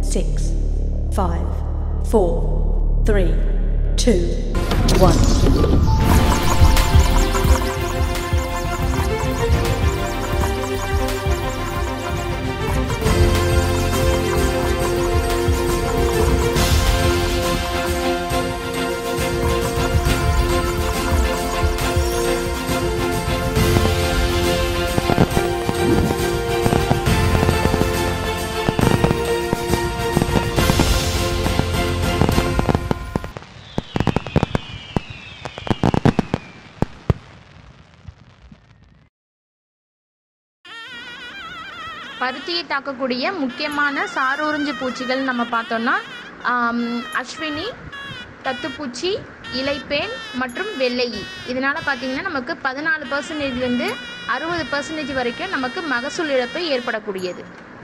six, five, four, three, two, one. பருத்தியை தாக்கக்கூடிய முக்கியமான சாரூரிஞ்சு பூச்சிகள் நம்ம பார்த்தோம்னா ஆம், அஸ்வினி தத்துப்பூச்சி இலைப்பேன் மற்றும் வெள்ளையி இதனால் பார்த்தீங்கன்னா நமக்கு பதினாலு பர்சன்டேஜ்லேருந்து அறுபது பர்சன்டேஜ் வரைக்கும் நமக்கு மகசூல் இழப்பு ஏற்படக்கூடியது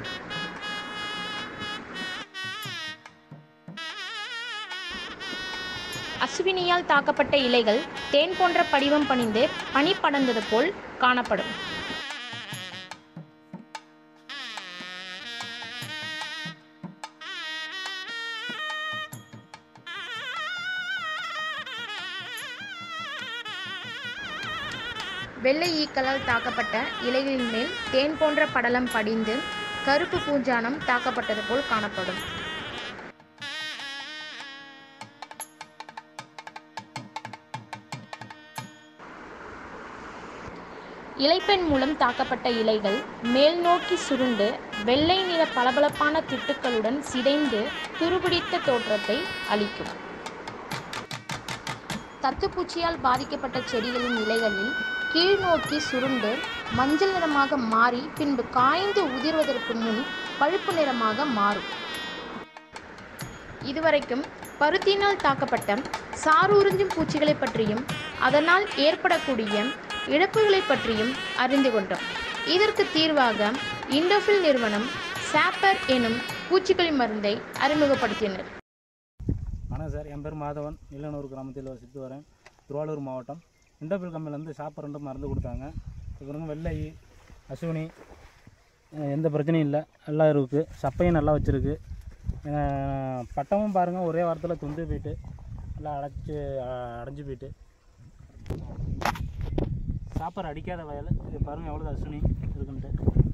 அஸ்வினியால் தாக்கப்பட்ட இலைகள் தேன் போன்ற படிவம் பணிந்து பனி படர்ந்தது போல் காணப்படும் வெள்ளை ஈக்களால் தாக்கப்பட்ட இலைகளின் மேல் தேன் போன்ற படலம் படிந்து கருப்பு பூஞ்சானம் தாக்கப்பட்டது போல் காணப்படும் இலைப்பெண் மூலம் தாக்கப்பட்ட இலைகள் மேல் நோக்கி சுருண்டு வெள்ளை நிற பளபளப்பான திட்டுக்களுடன் சிதைந்து துருபிடித்த தோற்றத்தை அளிக்கும் தத்துப்பூச்சியால் பாதிக்கப்பட்ட செடிகளின் இலைகளில் கீழ்நோக்கி சுருண்டு மஞ்சள் நிறமாக மாறி பின்பு காய்ந்து உதிர்வதற்கு முன் பழுப்பு நிறமாக மாறும் இதுவரைக்கும் பருத்தியினால் தாக்கப்பட்ட சாரூரிஞ்சும் பூச்சிகளை பற்றியும் அதனால் ஏற்படக்கூடிய இழப்புகளை பற்றியும் அறிந்து கொண்டோம் இதற்கு தீர்வாக இண்டோஃபில் நிறுவனம் சாப்பர் எனும் பூச்சிக்கொல்லி மருந்தை அறிமுகப்படுத்தினர் வணக்கம் சார் என் பேர் மாதவன் இல்லனூர் கிராமத்தில் வசித்து வரேன் திருவாரூர் மாவட்டம் இண்டோபில் கம்பெனிலேருந்து சாப்பர் மருந்து கொடுத்தாங்க அப்புறம் வெள்ளை அசுவினி அஹ் எந்த பிரச்சனையும் இல்லை நல்லா இருக்குது சப்பையும் நல்லா வச்சுருக்கு பட்டமும் பாருங்கள் ஒரே வாரத்தில் துண்டு போயிட்டு நல்லா அடைச்சி அஹ் அடைஞ்சு போயிட்டு சாப்பர் அடிக்காத வயல் இது பாருங்கள் எவ்வளோ அசுனி இருக்குன்ட்டு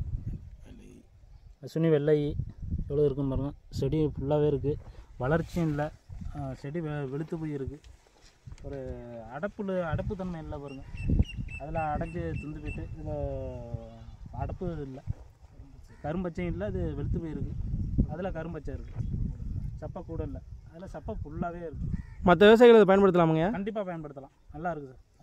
அசுனி வெள்ளை எவ்வளோ இருக்குன்னு பாருங்கள் செடி ஃபுல்லாகவே இருக்குது வளர்ச்சியும் இல்லை அஹ் செடி வெ- வெளுத்து போய் இருக்குது ஒரு அடப்புல அடப்பு தன்மை இல்லை பாருங்கள் அதில் அடைஞ்சு துண்டு போயிட்டு இதில் அடப்பு இல்லை கரும்பச்சையும் இல்லை அது வெளுத்து போயிருக்கு அதில் கரும்பச்சை இருக்குது சப்பை கூட இல்லை அதில் சப்பை ஃபுல்லாகவே இருக்குது மற்ற விவசாயிகள் இதை பயன்படுத்தலாமுங்க கண்டிப்பாக பயன்படுத்தலாம் நல்லா இருக்குது சார்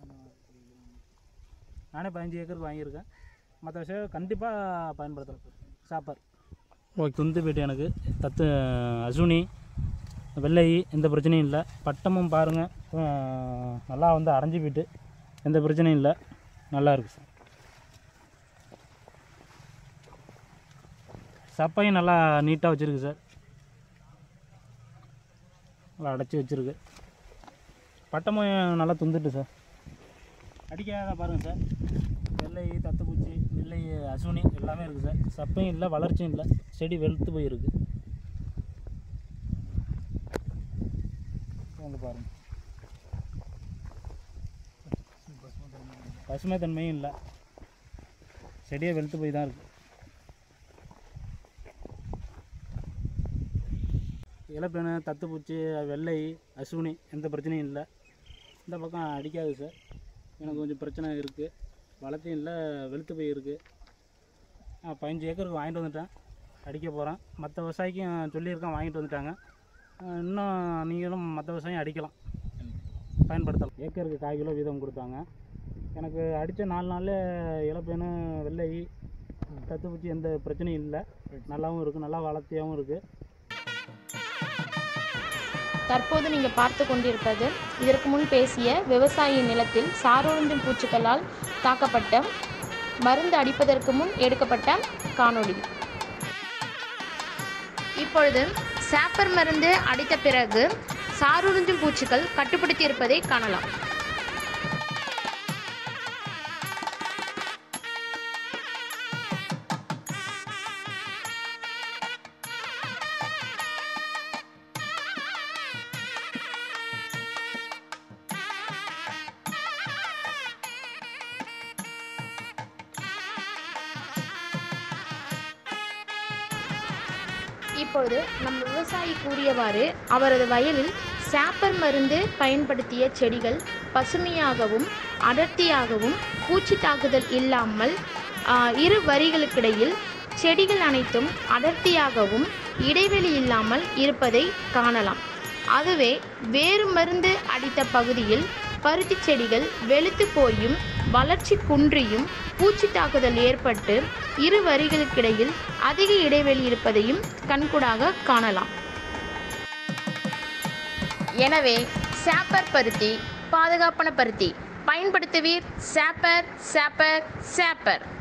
நானே பதினஞ்சு ஏக்கருக்கு வாங்கியிருக்கேன் மற்ற விஷயம் கண்டிப்பாக பயன்படுத்தலாம் சாப்பர் ஓகே துந்து போயிட்டு எனக்கு தத்து அசுனி வெள்ளை எந்த பிரச்சனையும் இல்லை பட்டமும் பாருங்கள் நல்லா வந்து அடைஞ்சு போயிட்டு எந்த பிரச்சனையும் இல்லை நல்லா இருக்குது சார் சப்பையும் நல்லா நீட்டாக வச்சுருக்கு சார் நல்லா அடைச்சி வச்சுருக்கு பட்டமும் நல்லா துந்துட்டு சார் அடிக்காத பாருங்கள் சார் வெள்ளை தத்துப்பூச்சி வெள்ளை அசுனி எல்லாமே இருக்குது சார் சப்பையும் இல்லை வளர்ச்சியும் இல்லை செடி வெளுத்து போயிருக்கு வந்து பாருங்க பசுமை தன்மையும் இல்லை செடியே வெளுத்து போய் தான் இருக்குது இலப்பேனு தத்துப்பூச்சி வெள்ளை அசுனி எந்த பிரச்சனையும் இல்லை இந்த பக்கம் அடிக்காது சார் எனக்கு கொஞ்சம் பிரச்சனை இருக்குது வளர்த்தியும் இல்லை வெளுத்து போய் இருக்குது நான் பதினஞ்சு ஏக்கருக்கு வாங்கிட்டு வந்துட்டேன் அடிக்க போகிறேன் மற்ற விவசாயிக்கும் சொல்லியிருக்கேன் வாங்கிட்டு வந்துட்டாங்க அஹ் இன்னும் நீங்களும் மற்ற விவசாயம் அடிக்கலாம் பயன்படுத்தலாம் ஏக்கருக்கு கால் கிலோ வீதம் கொடுத்தாங்க எனக்கு அடித்த நாலு நாளில் இலப்பேனு வெள்ளை தத்துப்பூச்சி எந்த பிரச்சனையும் இல்லை நல்லாவும் இருக்குது நல்லா வளர்த்தியாகவும் இருக்குது தற்போது நீங்கள் பார்த்து கொண்டிருப்பது இதற்கு முன் பேசிய விவசாயி நிலத்தில் சாரோழுந்தும் பூச்சிகளால் தாக்கப்பட்ட மருந்து அடிப்பதற்கு முன் எடுக்கப்பட்ட காணொளி இப்பொழுது சாப்பர் மருந்து அடித்த பிறகு சாருறிஞ்சும் பூச்சிகள் கட்டுப்படுத்தி இருப்பதை காணலாம் இப்பொழுது நம் விவசாயி கூறியவாறு அவரது வயலில் சாப்பர் மருந்து பயன்படுத்திய செடிகள் பசுமையாகவும் அடர்த்தியாகவும் பூச்சி தாக்குதல் இல்லாமல் ஆ, இரு வரிகளுக்கிடையில் செடிகள் அனைத்தும் அடர்த்தியாகவும் இடைவெளி இல்லாமல் இருப்பதை காணலாம் அதுவே வேறு மருந்து அடித்த பகுதியில் பருத்தி செடிகள் வெளுத்து போயும் வளர்ச்சி குன்றியும் பூச்சி தாக்குதல் ஏற்பட்டு இரு வரிகளுக்கிடையில் அதிக இடைவெளி இருப்பதையும் கண்கூடாக காணலாம் எனவே சாப்பர் பருத்தி பாதுகாப்பான பருத்தி பயன்படுத்துவீர் சாப்பர் சாப்பர் சாப்பர்